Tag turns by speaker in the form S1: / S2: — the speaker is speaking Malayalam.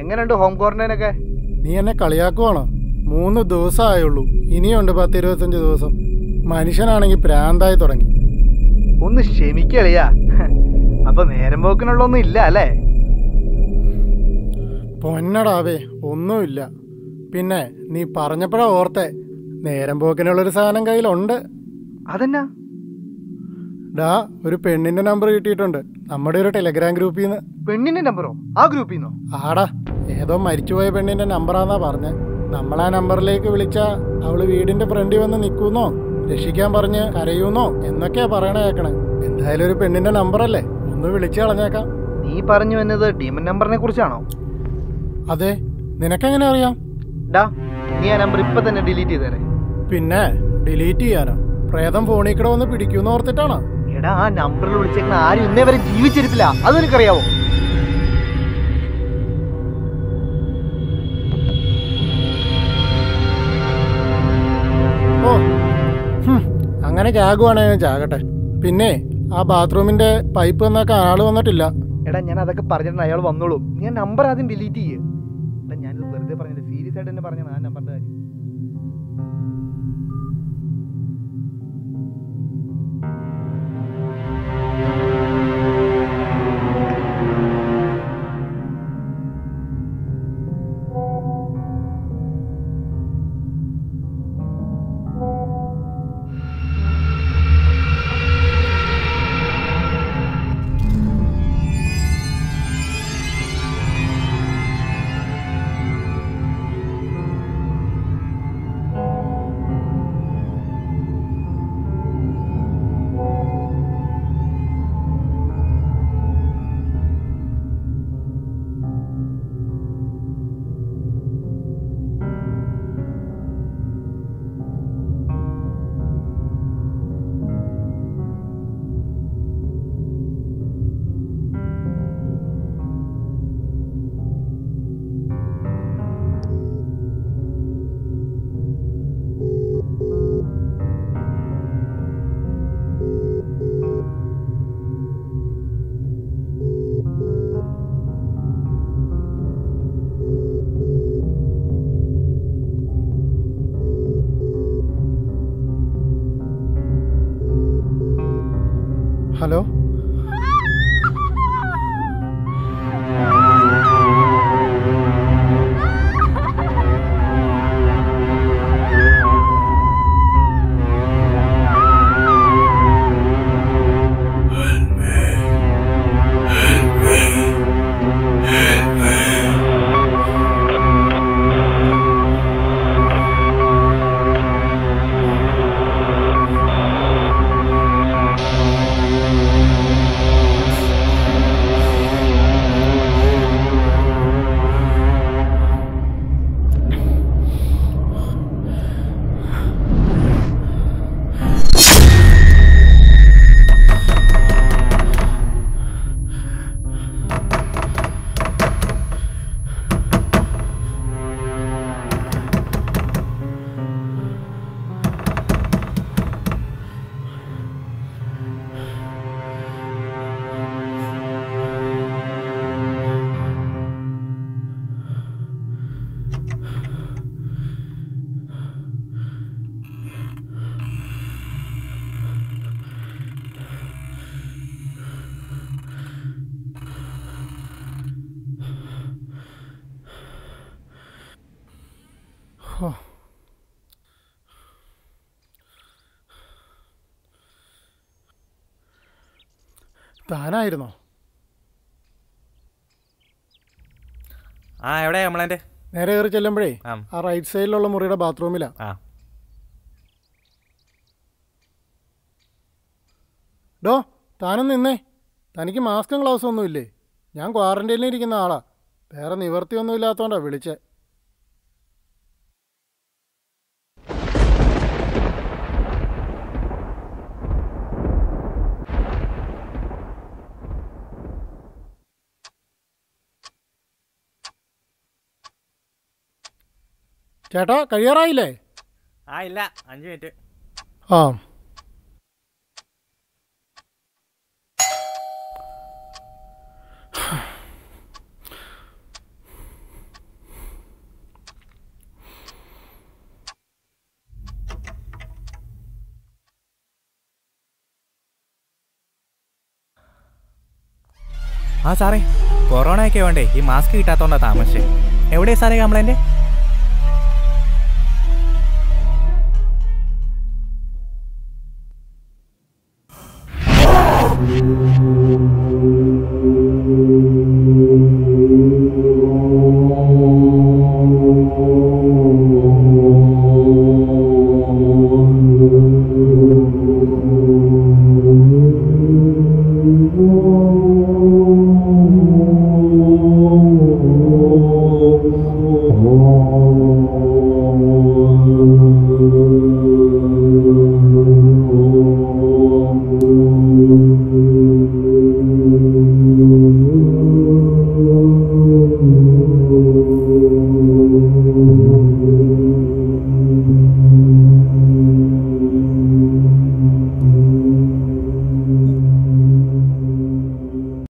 S1: എങ്ങനെയുണ്ട് ഹോം ക്വാറന്റൈൻ ഒക്കെ
S2: നീ എന്നെ കളിയാക്കുവാണോ മൂന്ന് ദിവസമായുള്ളൂ ഇനിയുണ്ട് പത്ത് ഇരുപത്തഞ്ച് ദിവസം മനുഷ്യനാണെങ്കിൽ പ്രാന്തായി തുടങ്ങി
S1: ഒന്ന് ക്ഷമിക്കളിയാ അപ്പൊ നേരം പോക്കിനുള്ളൊന്നും ഇല്ല അല്ലേ
S2: പൊന്നടാവേ ഒന്നുമില്ല പിന്നെ നീ പറഞ്ഞപ്പോഴാ ഓർത്തെ നേരം പോക്കിനുള്ളൊരു സാധനം കയ്യിലുണ്ട്
S1: അതെന്നാ
S2: ഡാ ഒരു പെണ്ണിന്റെ നമ്പർ കിട്ടിയിട്ടുണ്ട് നമ്മുടെ ഒരു ടെലഗ്രാം ഗ്രൂപ്പിൽ നിന്ന്
S1: പെണ്ണിന്റെ നമ്പറോ ആ ഗ്രൂപ്പിൽ നിന്നോ
S2: ആടാ ഏതോ മരിച്ചുപോയ പെണ്ണിന്റെ നമ്പറാന്നാ പറഞ്ഞേ നമ്മൾ ആ നമ്പറിലേക്ക് വിളിച്ചാ അവള് വീടിന്റെ ഫ്രണ്ടിൽ വന്ന് നിൽക്കുന്നോ രക്ഷിക്കാൻ പറഞ്ഞ് കരയൂന്നോ എന്നൊക്കെയാ പറയണ കേക്കണേ എന്തായാലും ഒരു പെണ്ണിന്റെ നമ്പറല്ലേ ഒന്ന് വിളിച്ചു കളഞ്ഞേക്കാം
S1: നീ പറഞ്ഞു വന്നത് ഡീമൻ നമ്പറിനെ കുറിച്ചാണോ
S2: അതെ നിനക്കെങ്ങനെ അറിയാം
S1: ഡാ നീ ആ നമ്പർ ഇപ്പൊ തന്നെ ഡിലീറ്റ് ചെയ്തേരെ
S2: പിന്നെ ഡിലീറ്റ് ചെയ്യാനോ പ്രേതം ഫോണിൽ കൂടെ വന്ന് പിടിക്കൂന്ന് ഓർത്തിട്ടാണോ
S1: എടാ ആ നമ്പറിൽ വിളിച്ചേക്കുന്ന ആരും ഇന്നേ വരെ ജീവിച്ചിരിപ്പില്ല അത് നിനക്കറിയാവോ
S2: ഓ ഹും, അങ്ങനെ ചാകുവാണെങ്കിൽ ഞാൻ ചാകട്ടെ പിന്നെ ആ ബാത്റൂമിന്റെ പൈപ്പ് എന്നൊക്കെ ആള് വന്നിട്ടില്ല
S1: എടാ ഞാൻ അതൊക്കെ പറഞ്ഞിട്ടുണ്ട് അയാൾ വന്നോളൂ നീ ആ നമ്പർ ആദ്യം ഡിലീറ്റ് ചെയ്യ് എടാ ഞാനിത് വെറുതെ പറഞ്ഞില്ല സീരിയസ് ആയിട്ട് തന്നെ പറഞ്ഞാണ് ആ നമ്പറിന്റെ കാര്യം
S2: ഹലോ ഹോ. താനായിരുന്നോ
S3: ആ എവിടെ നമ്മളെൻ്റെ
S2: നേരെ കയറി ചെല്ലുമ്പോഴേ
S3: ആ
S2: ആ റൈറ്റ് സൈഡിലുള്ള മുറിയുടെ ബാത്റൂമിലാ
S3: ആ
S2: ഡോ താനും നിന്നേ തനിക്ക് മാസ്കും ഗ്ലൗസും ഒന്നുമില്ലേ ഞാൻ ക്വാറന്റൈനിൽ ഇരിക്കുന്ന ആളാ വേറെ നിവർത്തിയൊന്നും ഇല്ലാത്തോണ്ടാ വിളിച്ചേ ചേട്ടാ കഴിയാറായില്ലേ
S3: ആ ഇല്ല അഞ്ച് മിനിറ്റ്
S2: ആ
S3: ആ സാറേ കൊറോണ ഒക്കെ വേണ്ടേ ഈ മാസ്ക് കിട്ടാത്തോണ്ടാ താമസിച്ചേ എവിടെയാ സാറേ കംപ്ലൈൻറ്റ്